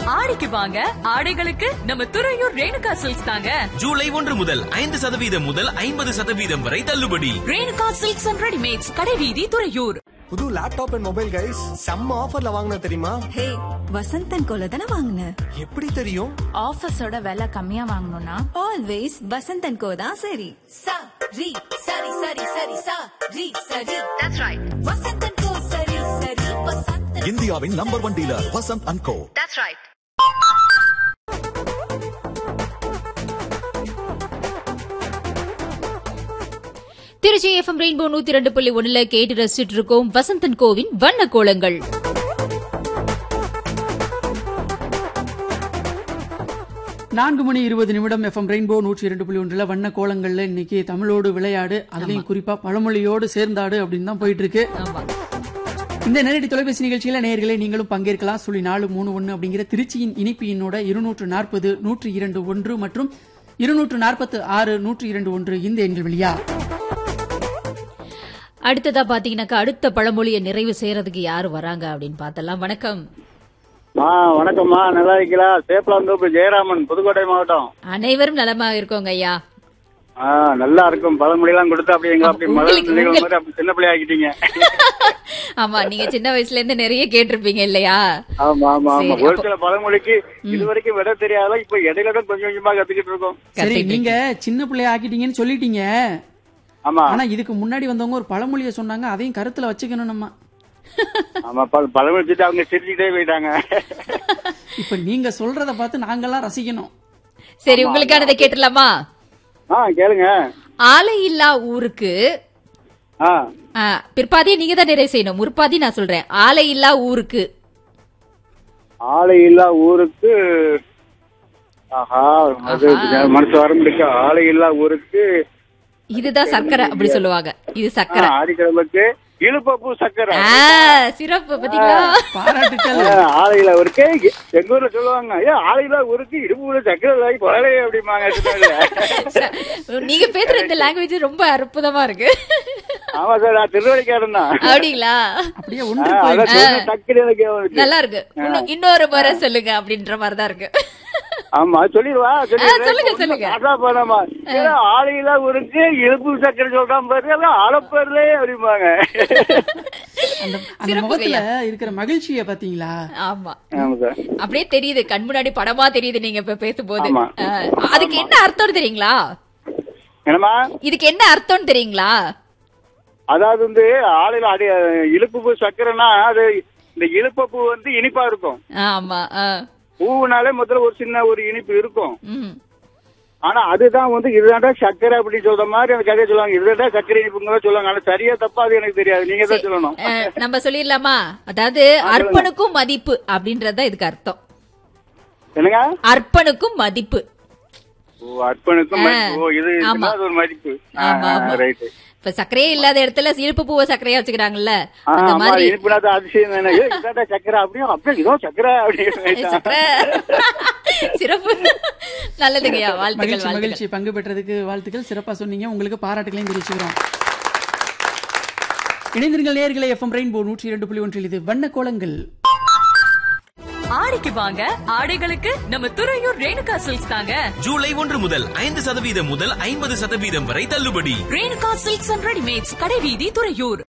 ஆடிக்கு வாங்க ஆடைகளுக்கு நம்ம துறையூர் ரேணுகா சில்க்ஸ் தாங்க ஜூலை ஒன்று முதல் ஐந்து சதவீதம் முதல் ஐம்பது சதவீதம் வரை தள்ளுபடி ரேணுகா சில்க்ஸ் அண்ட் ரெடிமேட்ஸ் கடைவீதி துறையூர் புது லேப்டாப் அண்ட் மொபைல் கைஸ் செம்ம ஆஃபர்ல வாங்கின தெரியுமா ஹே வசந்தன் கோல தானே வாங்கின எப்படி தெரியும் ஆஃபீஸோட விலை கம்மியா வாங்கணும்னா ஆல்வேஸ் வசந்தன் கோ தான் சரி சா ரி சரி சரி சரி சா ரி சரி தட்ஸ் ரைட் வசந்தன் கோ சரி சரி வசந்தன் இந்தியாவின் number one dealer Vasanth and co that's right Trichy FM rainbow நூத்தி ரெண்டு புள்ளி ஒண்ணுல கேட்டு ரசிச்சிட்டு இருக்கோம் வசந்தன் கோவின் வண்ண கோலங்கள் நான்கு மணி இருபது நிமிடம் எஃப்எம் ரெயின்போ நூற்றி இரண்டு புள்ளி ஒன்றுல வண்ண கோலங்கள்ல இன்னைக்கு தமிழோடு விளையாடு அதுலயும் குறிப்பா பழமொழியோடு சேர்ந்தாடு அப்படின்னு தான் போயிட்டு இருக்கு ஆமா இந்த நேரடி தொலைபேசி நிகழ்ச்சியில நேயர்களே நீங்களும் பங்கேற்கலாம் சொல்லி நாலு மூணு ஒன்னு அப்படிங்கிற திருச்சியின் இனிப்பு எண்ணோட இருநூற்று நாற்பது நூற்றி இரண்டு ஒன்று மற்றும் இருநூற்று நாற்பத்து ஆறு நூற்றி இரண்டு ஒன்று இந்த எண்கள் வழியா அடுத்ததா பாத்தீங்கன்னாக்கா அடுத்த பழமொழியை நிறைவு செய்யறதுக்கு யாரு வராங்க அப்படின்னு பார்த்தலாம் வணக்கம் ஆ வணக்கம்மா நல்லா இருக்கீங்களா சேப்பலாந்தோப்பு ஜெயராமன் புதுக்கோட்டை மாவட்டம் அனைவரும் நலமா இருக்கோங்க ஐயா ஆ நல்லா இருக்கும் பழமொழியெல்லாம் கொடுத்து அப்படி எங்க அப்படி முதல் உங்களுக்கு- பிள்ளைகள் உங்களுக்கு- மாதிரி அப்படி சின்ன பிள்ளை ஆக்கிட்டீங்க ஆமா நீங்க சின்ன வயசுல இருந்து நிறைய கேட்டிருப்பீங்க இல்லையா ஆமா ஆமா ஆமா சரி, ஒரு அப்போ- சில பழமொழிக்கு இது வரைக்கும் விட தெரியாத இப்ப இடையில தான் கொஞ்சம் கொஞ்சமா கத்துக்கிட்டு இருக்கோம் சரி கத்துக்கிட்டு நீங்க சின்ன பிள்ளைய ஆக்கிட்டீங்கன்னு சொல்லிட்டீங்க ஆமா ஆனா இதுக்கு முன்னாடி வந்தவங்க ஒரு பழமொழியை சொன்னாங்க அதையும் கருத்துல வச்சுக்கணும் நம்ம ஆமா பழ- பழமொழி வச்சுட்டு அவங்க சிரிச்சுக்கிட்டே போயிட்டாங்க இப்ப நீங்க சொல்றத பார்த்து நாங்கெல்லாம் ரசிக்கணும் சரி உங்களுக்கானதை கேட்டுலாமா ஆ கேளுங்க ஆலை இல்லா ஊருக்கு ஆ ஆ, பிற்பாதியை நீங்க தான் நிறைவு செய்யணும் முற்பாதி நான் சொல்றேன் ஆலை இல்லா ஊருக்கு ஆளை இல்லா ஊருக்கு ஆஹா அது மனசு வரம்பிடிக்க ஆளை இல்லா ஊருக்கு இதுதான் சர்க்கரை அப்படி சொல்லுவாங்க இது சர்க்கரை ஆடிக்கிழமைக்கு இழுப்பப்பூ சக்கரை ஆ, சிறப்பு பாத்தீங்களா பாராட்டுக்கள் ஆலையில ஊருக்கு எங்க ஊர்ல சொல்லுவாங்க ஏன் ஆலையில ஊருக்கு இடுப்பு சக்கரை இல்லாம கொலை அப்படிம்பாங்க சின்னதுல. நீங்க பேசுற இந்த லாங்குவேஜ் ரொம்ப அற்புதமா இருக்கு ஆமா சார் நான் திருவள்ளிக்காரன் தான் அப்படிங்களா அப்படியே ஆ, ஒன்று அதான் போயிடுச்சு சொன்ன டக்குனு எனக்கு வந்துச்சு. நல்லா இருக்கு இன்னும் இன்னொரு முறை சொல்லுங்க அப்படின்ற மாதிரி தான் இருக்கு ஆமா சொல்லிடுவா ஆ, சொல்லுங்க, சொல்லிடுறேன் சொல்லுங்க. காசா போனாமா ஆலையில ஊருக்கு இழுப்பு சக்கரை சொல்றான் பாரு அதான் ஆலப்பேர்லே அப்படிம்பாங்க அந்த அந்த சிறப்பு முகத்துல இருக்கிற மகிழ்ச்சியை பாத்தீங்களா ஆமா ஆமா சார் அப்படியே தெரியுது கண் முன்னாடி படமா தெரியுது நீங்க இப்ப பேசும்போது ஆமா. ஆ, அதுக்கு என்ன அர்த்தம் தெரியுங்களா என்னமா இதுக்கு என்ன அர்த்தம் தெரியுங்களா அதாவது வந்து ஆலையில அடி இழுப்பு பூ சக்கரைனா அது இந்த இழுப்பப்பூ வந்து இனிப்பா இருக்கும் ஆமா ஆ. பூவுனாலே முதல்ல ஒரு சின்ன ஒரு இனிப்பு இருக்கும் ம். ஆனா அதுதான் வந்து இதுதான்டா சக்கரை அப்படின்னு சொல்ற மாதிரி அந்த கதையை சொல்லுவாங்க இதுதான் சக்கரை இனிப்புங்க சொல்லுவாங்க ஆனா சரியா தப்பா அது எனக்கு தெரியாது நீங்க தான் சொல்லணும் ஆ, நம்ம சொல்லிடலாமா அதாவது அர்ப்பனுக்கும் மதிப்பு அப்படின்றதுதான் இதுக்கு அர்த்தம் என்னங்க அர்ப்பனுக்கும் மதிப்பு ஓ அர்ப்பனுக்கும் ஆ, மதிப்பு. ஓ இது ஆமா. இதுதான் அது ஒரு மதிப்பு ஆமா ஆமா ரைட்டு இப்ப சர்க்கரையே இல்லாத இடத்துல இழுப்பு பூவை சர்க்கரையா வச்சுக்கிறாங்கல்ல அந்த ஆமா மாதிரி இனிப்புனா தான் அதிசயம் தானே ஏய், இதான்டா சக்கரை அப்படியும் அப்படியே இதோ சக்கரை அப்படின்னு சக்கரை சிறப்பு நல்லதுங்கய்யா வாழ்த்துக்கள் மகிழ்ச்சி வாழ்த்துக்கள் மகிழ்ச்சி பங்கு பெற்றதுக்கு வாழ்த்துக்கள் சிறப்பா சொன்னீங்க உங்களுக்கு பாராட்டுகளையும் தெரிவிச்சுக்கிறோம் இணைந்திருங்கள் நேயர்களே எஃப்எம் ரெயின்போ நூற்றி இரண்டு புள்ளி ஒன்றில் இது வண்ண கோலங்கள் ஆடிக்கு வாங்க ஆடைகளுக்கு நம்ம துறையூர் ரேணுகா சில்க்ஸ் தாங்க ஜூலை ஒன்று முதல் ஐந்து சதவீதம் முதல் ஐம்பது சதவீதம் வரை தள்ளுபடி ரேணுகா சில்க்ஸ் அண்ட் ரெடிமேட்ஸ் கடைவீதி துறையூர்